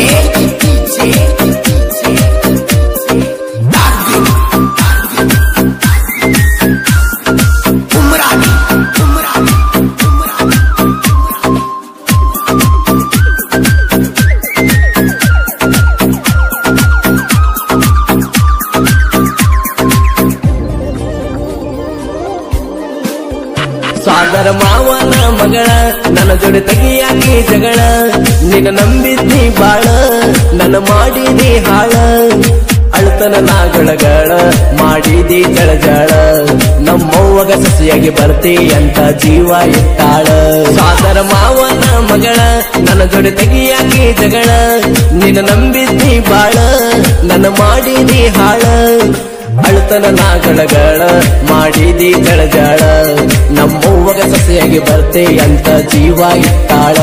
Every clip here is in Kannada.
ಸಾದರ ಮಾವನ ಮಗಳ ನನ್ನ ಜೋಡಿ ತೆಗಿಯಾಕಿ ಜಗಳ ನಿನ್ನ ನಂಬಿದ್ನಿ ಬಾಳ ನನ್ನ ಮಾಡಿದಿ ಹಾಳ ಅಳ್ತನ ನಾಗಳಗಳ ಮಾಡಿದಿ ಜಳಜಾಳ ನಮ್ಮವ್ವಗ ಸಸಿಯಾಗಿ ಬರ್ತಿ ಅಂತ ಜೀವ ಇಟ್ಟಾಳ ಸಾದರ ಮಾವನ ಮಗಳ ನನ್ನ ಜೋಡಿ ತೆಗಿಯಾಕಿ ಜಗಳ ನಿನ್ನ ನಂಬಿದ್ನಿ ಬಾಳ ನನ್ನ ಮಾಡಿದಿ ಹಾಳ ಅಳ್ತನ ನಾಗಳಗಳ ಮಾಡಿದಿ ಜಳಜಾಳ ನಮ್ಮವ್ವಗ ಸಸಿಯಾಗಿ ಬರ್ತೆ ಅಂತ ಜೀವ ಇಟ್ಟಾಳ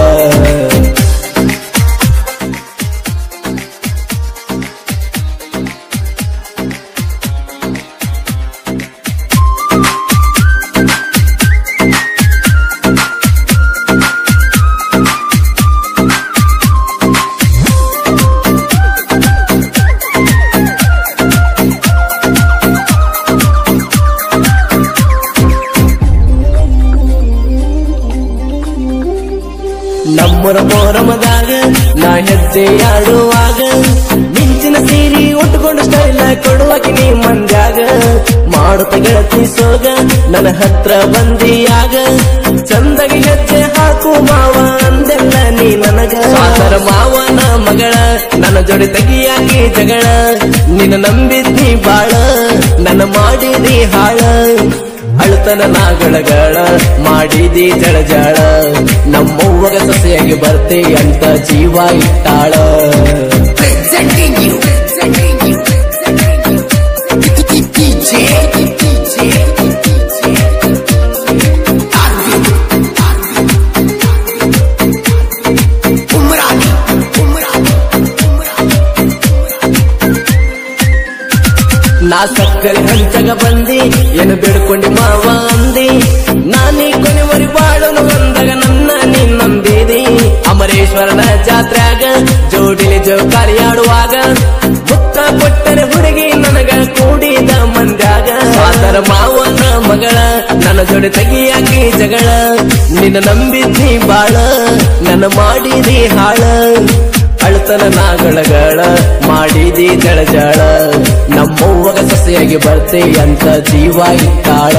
ನಮ್ಮರ ಮೋರಮದಾಗ ನಾ ಹೆಜ್ಜೆ ಆಡುವಾಗ ಮಿಂಚಿನ ಸೀರಿ ಉಟ್ಕೊಂಡು ಸ್ಟೈಲ ಕೊಡುವಾಕಿ ನೀ ಮಂದ್ಯಾಗ ಮಾಡುತ್ತ ಗೆಳತಿ ಸೋಗ ನನ್ನ ಹತ್ರ ಬಂದಿಯಾಗ ಚಂದಗೆ ಹೆಜ್ಜೆ ಹಾಕು ಮಾವ ಅಂದೆಲ್ಲ ನೀ ನನಗ ಸಾದರ ಮಾವನ ಮಗಳ ನನ್ನ ಜೋಡಿ ತೆಗಿಯಾಗಿ ಜಗಳ ನಿನ್ನ ನಂಬಿದ್ನಿ ಬಾಳ ನನ್ನ ಮಾಡಿದಿ ಹಾಳ ಅಳ್ತನ ನಾಗಳಗಳ ಮಾಡಿದಿ ಜಳಜಾಳ ನಮ್ಮವ್ವಗ ಸೊಸೆಯಾಗಿ ಬರ್ತೆ ಅಂತ ಜೀವ ಇಟ್ಟಾಳ Presenting you, presenting you, presenting you. DJ, DJ, Arvind, Arvind, Umrani, Umrani, Umrani. ನಾ ಸಕ್ಕರೆ ಹಂಚಗ ಬಂದಿ ಏನು ಬೇಡ್ಕೊಂಡಿ ಮಾವ ಅಂದಿ ನಾನೀ ಕೊನೆವರಿ ಬಾಳನು ಅಂದಾಗ ನನ್ನ ನೀ ನಂಬಿದಿ ಅಮರೇಶ್ವರನ ಜಾತ್ರ್ಯಾಗ ಜೋಡಿಲಿ ಜೋಕಾಲಿ ಆಡುವಾಗ ಮುತ್ತ ಕೊಟ್ಟರೆ ಹುಡುಗಿ ನನಗ ಕೂಡಿದ ಮಂದ್ಯಾಗ ಸಾದರ ಮಾವನ ಮಗಳ ನನ್ನ ಜೋಡಿ ತೆಗಿಯಾಕಿ ಜಗಳ ನಿನ್ನ ನಂಬಿದ್ದಿ ಬಾಳ ನನ್ನ ಮಾಡಿದಿ ಹಾಳ ಅಳ್ತನ ನಾಗಳಗಳ ಮಾಡಿದಿ ಜಳಜಾಳ ನಮ್ಮವ್ವಗ ಸೊಸೆಯಾಗಿ ಬರ್ತೆ ಅಂತ ಜೀವ ಇಟ್ಟಾಳ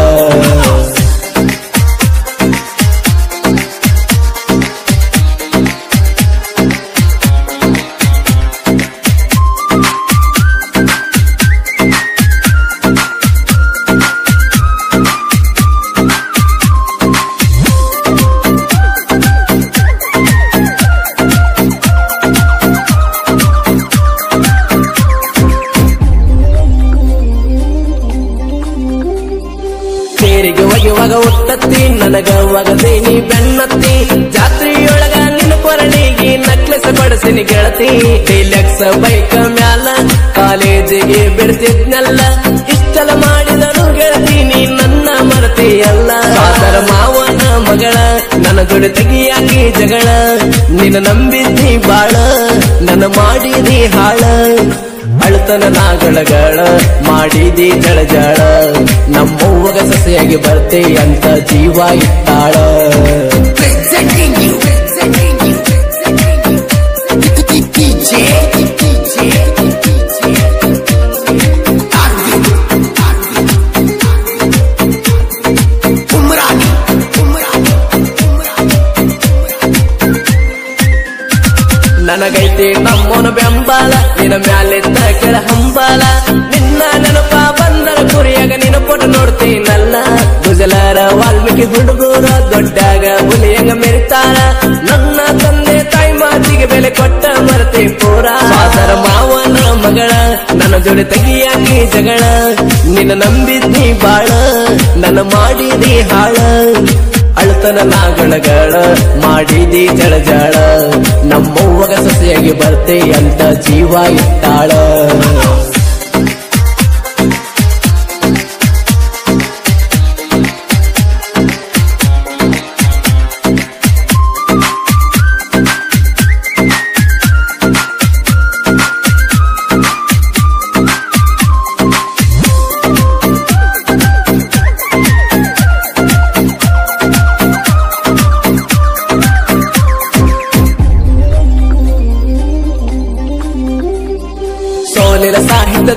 ತೇರಿಗೆ ಒಗೆಯುವಾಗ ಒತ್ತತ್ತಿ ನನಗ ಒಗದೇನಿ ಬೆನ್ನತ್ತಿ ಜಾತ್ರೆಯೊಳಗ ನಿನ್ನ ಕೊರಳಿಗೆ ನಕ್ಲೆಸ್ ಬಡಸಿನಿ ಗೆಳತಿ ಡಿಲೆಕ್ಸ್ ಬೈಕ್ ಮ್ಯಾಲ ಕಾಲೇಜಿಗೆ ಬಿಡ್ತಿದ್ನಲ್ಲ ಇಷ್ಟೆಲ್ಲ ಮಾಡಿದನು ಗೆಳತಿ ನೀ ನನ್ನ ಮರತಿಯಲ್ಲ ಸಾದರ ಮಾವನ ಮಗಳ ನನ್ನ ಜೋಡಿ ತೆಗಿಯಾಕಿ ಜಗಳ ನಿನ್ನ ನಂಬಿದ್ದಿ ಬಾಳ ನನ್ನ ಮಾಡಿದಿ ಹಾಳ ಅಳ್ತನ ನಾಗಳಗಳ ಮಾಡಿದಿ ಜಳಜಾಳ ನಮ್ಮವ್ವಗ ಸೊಸೆಯಾಗಿ ಬರ್ತೆ ಅಂತ ಜೀವ ಇಟ್ಟಾಳ Presenting you, presenting you, presenting you. DJ, DJ, Arvind, Arvind, Umrani, Umrani, Umrani. ನನಗೈತಿ ನಮ್ಮನ ಬೆಂಬಲ ನಿನ್ನ ಮ್ಯಾಲೆತ್ತ ಕೆಳ ಹಂಬಲ ನಿನ್ನ ನೆನಪ ಬಂದರ ಕುರಿಯಾಗ ನಿನ್ನ ಫೋಟೋ ನೋಡ್ತೀನಲ್ಲ ಗುಜಲಾರ ವಾಲ್ಮೀಕಿ ಹುಡುಗರ ದೊಡ್ಡಾಗ ಹುಲಿಯಂಗ ಮೆರಿತಾರ ನನ್ನ ತಂದೆ ತಾಯಿ ಮಾತಿಗೆ ಬೆಲೆ ಕೊಟ್ಟ ಮರತೆ ಪೂರ ಸಾದರ ಮಾವನ ಮಗಳ ನನ್ನ ಜೋಡಿ ತೆಗಿಯಾಕಿ ಜಗಳ ನಿನ್ನ ನಂಬಿದ್ನಿ ಬಾಳ ನನ್ನ ಮಾಡಿದಿ ಹಾಳ ಅಳ್ತನ ನಾಗಳಗಳ ಮಾಡಿದಿ ಜಳಜಾಳ ನಮ್ಮವ್ವಗ ಸೊಸೆಯಾಗಿ ಬರ್ತೆ ಅಂತ ಜೀವ ಇಟ್ಟಾಳ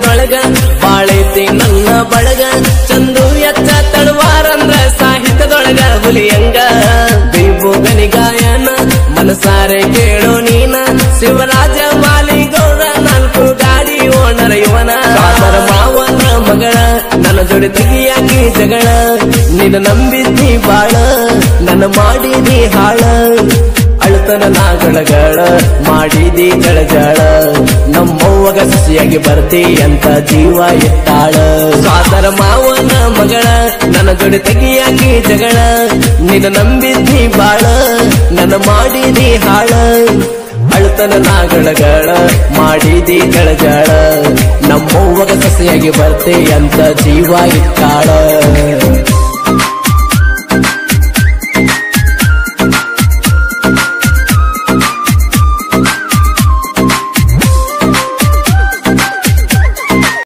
ಸಾಹಿತ್ಯದೊಳಗ ಬಾಳೈತಿ ನನ್ನ ಬಳಗ ಚಂದು ಎಚ್ಚ ತಳುವಾರಂದ್ರ ಸಾಹಿತ್ಯದೊಳಗ ಹುಲಿಯಂಗ ಬಿಲ್ಬುಗನಿ ಗಾಯನ ಮನಸಾರೆ ಕೇಳೋ ನೀನ ಶಿವರಾಜ ಮಾಲಿಗೌಡ ನಾಲ್ಕು ಗಾಡಿ ಓನರ ಇವನ ಸಾದರ ಮಾವನ ಮಗಳ ನನ್ನ ಜೋಡಿ ತೆಗಿಯಾಕಿ ಜಗಳ ನಿನ್ನ ನಂಬಿದ್ದಿ ಬಾಳ ನನ್ನ ಮಾಡಿದಿ ಹಾಳ ಅಳುತನ ನಾಗಳಗಳ ಮಾಡಿದಿ ಜಳಜಾಳ ನಮ್ಮವ್ವಗ ಸಸಿಯಾಗಿ ಬರ್ತಿ ಅಂತ ಜೀವ ಇಟ್ಟಾಳ ಸಾದರ ಮಾವನ ಮಗಳ ನನ್ನ ಜೋಡಿ ತೆಗಿಯಾಕಿ ಜಗಳ ನಿನ್ನ ನಂಬಿದ್ದಿ ಬಾಳ ನನ್ನ ಮಾಡಿದಿ ಹಾಳ ಅಳುತನ ನಾಗಳಗಳ ಮಾಡಿದಿ ಜಳಜಾಳ ನಮ್ಮವ್ವಗ ಸಸಿಯಾಗಿ ಬರ್ತಿ ಅಂತ ಜೀವ ಇಟ್ಟಾಳ